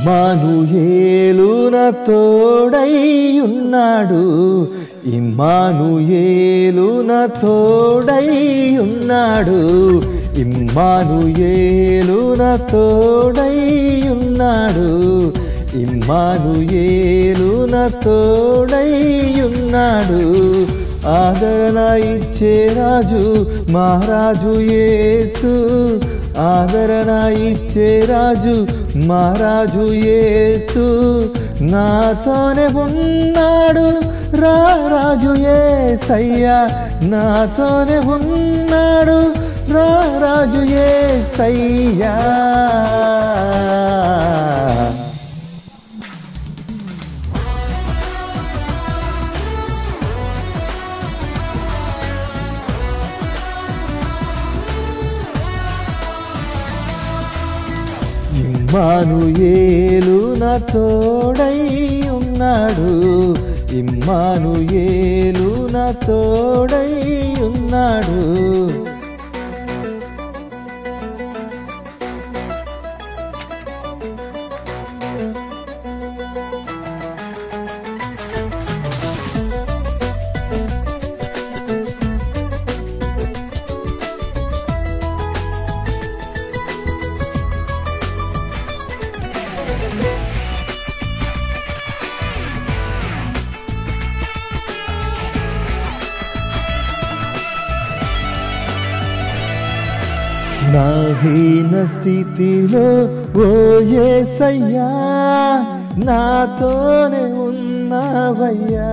ఇమ్మానుయేలున తోడై ఉన్నాడు ఇమ్మానుయేలున తోడై ఉన్నాడు ఇమ్మానుయేలున తోడై ఉన్నాడు ఇమ్మానుయేలున తోడై ఉన్నాడు ఆదరణ ఇచ్చే రాజు మహారాజు యేసు ఆదరణ ఇచ్చే రాజు మహారాజు యేసు నాతోనే ఉన్నాడు రా రాజు ఏసయ్యా నాతోనే ఉన్నాడు రా రాజు ఏసయ్యా ఇమ్మానుయేలు నా తోడై ఉన్నాడు ఇమ్మానుయేలు నా తోడై ఉన్నాడు నా హీన స్థితిలో ఓ యేసయ్యా నాతోనే ఉన్నావయ్యా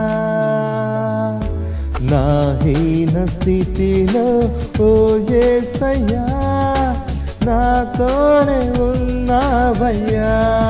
నా హీన స్థితిలో ఓ యేసయ్యా నాతోనే ఉన్నావయ్యా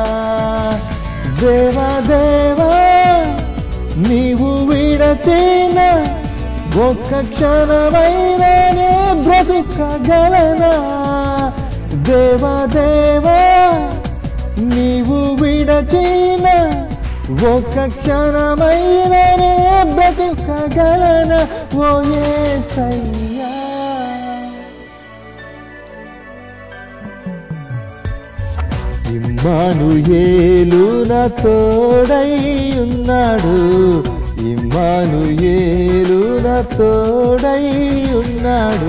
దేవా దేవా నీవు విడచిన ఒక్క క్షణమైననే బ్రతుకగలనా దేవా దేవా నీవు విడచిన ఒక్క క్షణమైననే బ్రతుకగలనా ఓ యేసయ్యా ఇమ్మానుయేలు నా తోడై ఉన్నాడు ఇమ్మానుయేలు నా తోడై ఉన్నాడు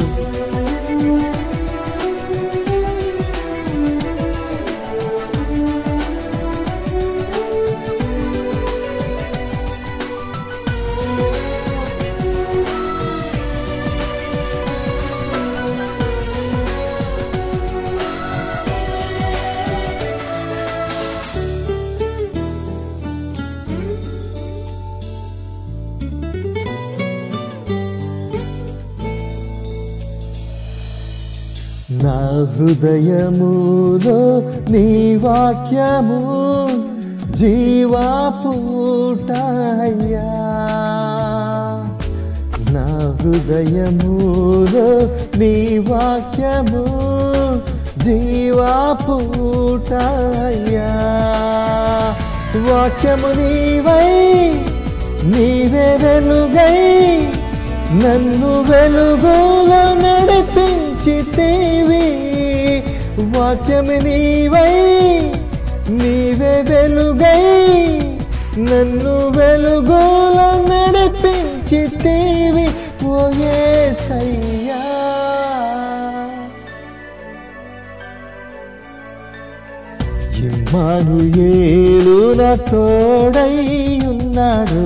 నా హృదయములో నీ వాక్యము జీవాపూటయ్యా నా హృదయములో నీ వాక్యము జీవాపూటయ్యా వాక్యము నీవై నీవే వెలుగై నన్ను వెలుగులో నడిపించితేవి వాక్యము నీవై నీవే వెలుగై నన్ను వెలుగులో నడిపించితేవి ఓ యేసయ్యా ఇమ్మానుయేలు నా తోడై ఉన్నాడు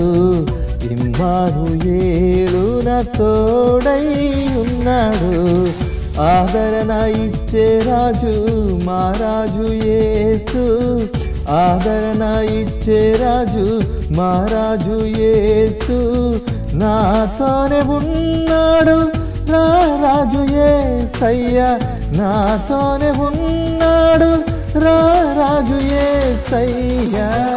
ఇమ్మానుయేలు నా తోడై ఉన్నాడు ఆదరణ ఇచ్చే రాజు మహారాజు యేసు ఆదరణ ఇచ్చే రాజు మహారాజు యేసు నాతోనే ఉన్నాడు నా రాజు యేసయ్య నాతోనే ఉన్నాడు రా రాజు యేసయ్యా